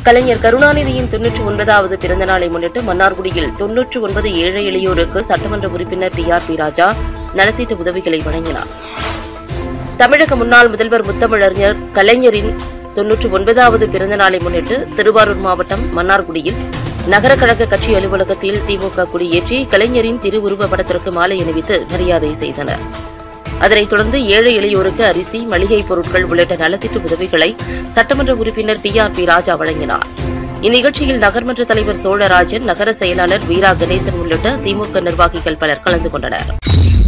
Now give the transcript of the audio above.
கலைஞர் கருணாநிதியின் தொன்னூற்றி ஒன்பதாவது பிறந்த நாளை முன்னிட்டு மன்னார்குடியில் தொன்னூற்று ஒன்பது ஏழை எளியோருக்கு சட்டமன்ற உறுப்பினர் டி ஆர் பி ராஜா நலத்திட்ட உதவிகளை வழங்கினார் தமிழக முன்னாள் முதல்வர் முத்தமிழறிஞர் கலைஞரின் தொன்னூற்று ஒன்பதாவது பிறந்த நாளை முன்னிட்டு திருவாரூர் மாவட்டம் மன்னார்குடியில் நகர கழக கட்சி அலுவலகத்தில் திமுக கொடியேற்றி கலைஞரின் திருவுருவ படத்திற்கு மாலை அணிவித்து மரியாதை செய்தனர் அதனைத் தொடர்ந்து ஏழை எளியோருக்கு அரிசி மளிகை பொருட்கள் உள்ளிட்ட நலத்திட்ட உதவிகளை சட்டமன்ற உறுப்பினர் டி ஆர் பி ராஜா வழங்கினார் இந்நிகழ்ச்சியில் நகர்மன்ற தலைவர் சோழராஜன் நகர செயலாளர் வீரா கணேசன் உள்ளிட்ட திமுக நிர்வாகிகள் பலர் கலந்து கொண்டனர்